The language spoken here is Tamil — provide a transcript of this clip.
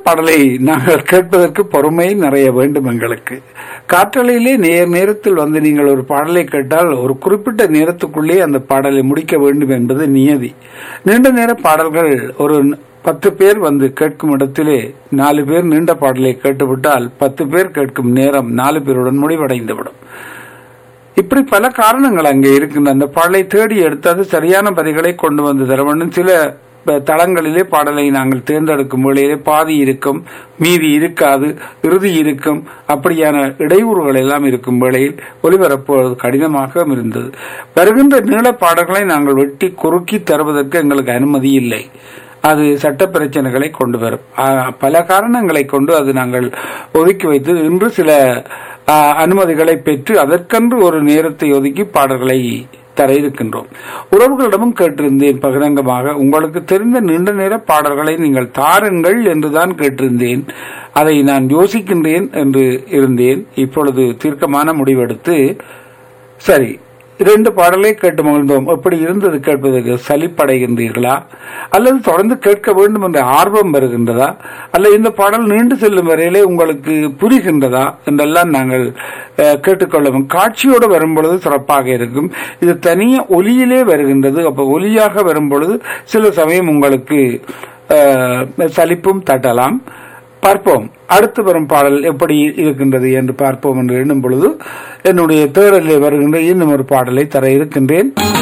பாடலை நாங்கள் கேட்பதற்கு பொறுமை நிறைய வேண்டும் எங்களுக்கு காற்றலையிலே நேர் நேரத்தில் வந்து நீங்கள் ஒரு பாடலை கேட்டால் ஒரு குறிப்பிட்ட நேரத்துக்குள்ளே அந்த பாடலை முடிக்க வேண்டும் என்பது நியதி நீண்ட நேர பாடல்கள் ஒரு பத்து பேர் வந்து கேட்கும் இடத்திலே நாலு பேர் நீண்ட பாடலை கேட்டுவிட்டால் பத்து பேர் கேட்கும் நேரம் நாலு பேருடன் முடிவடைந்துவிடும் இப்படி பல காரணங்கள் அங்கே இருக்கின்ற அந்த பாடலை தேடி எடுத்து அது சரியான பதிகளை கொண்டு வந்து தர வேண்டும் சில ப- தளங்களிலே பாடலை நாங்கள் தேர்ந்தெடுக்கும் வேளையிலே பாதி இருக்கும் மீதி இருக்காது இறுதி இருக்கும் அப்படியான இடையூறுகள் எல்லாம் இருக்கும் வேளையில் ஒலிபரப்புவது கடினமாக இருந்தது வருகின்ற நீள பாடல்களை நாங்கள் வெட்டி குறுக்கி தருவதற்கு எங்களுக்கு அனுமதி இல்லை அது சட்ட பிரச்சனைகளை கொண்டு வரும் ஆ, பல காரணங்களை கொண்டு அது நாங்கள் ஒதுக்கி வைத்து இன்று சில ஆ, அனுமதிகளை பெற்று அதற்கென்று ஒரு நேரத்தை ஒதுக்கி பாடல்களை தர இருக்கின்றோம் உறவுகளிடமும் கேட்டிருந்தேன் பகிரங்கமாக உங்களுக்கு தெரிந்த நீண்ட நேர பாடல்களை நீங்கள் தாருங்கள் என்றுதான் கேட்டிருந்தேன் அதை நான் யோசிக்கின்றேன் என்று இருந்தேன் இப்பொழுது தீர்க்கமான முடிவெடுத்து சரி இரண்டு பாடலை கேட்டு மகிழ்ந்தோம் எப்படி இருந்தது கேட்பதற்கு சலிப்படைகின்றீர்களா அல்லது தொடர்ந்து கேட்க வேண்டும் என்ற ஆர்வம் வருகின்றதா அல்ல இந்த பாடல் நீண்டு செல்லும் வரையிலே உங்களுக்கு புரிகின்றதா என்றெல்லாம் நாங்கள் அஹ், கேட்டுக்கொள்ளவும் காட்சியோடு வரும்பொழுது சிறப்பாக இருக்கும் இது தனிய ஒலியிலே வருகின்றது அப்ப ஒலியாக வரும்பொழுது சில சமயம் உங்களுக்கு அஹ், சலிப்பும் தட்டலாம் பார்ப்போம் அடுத்து வரும் பாடல் எப்படி இருக்கின்றது என்று பார்ப்போம் என்று எண்ணும் பொழுது என்னுடைய தேடலில் வருகின்ற இன்னும் ஒரு பாடலை தர இருக்கின்றேன்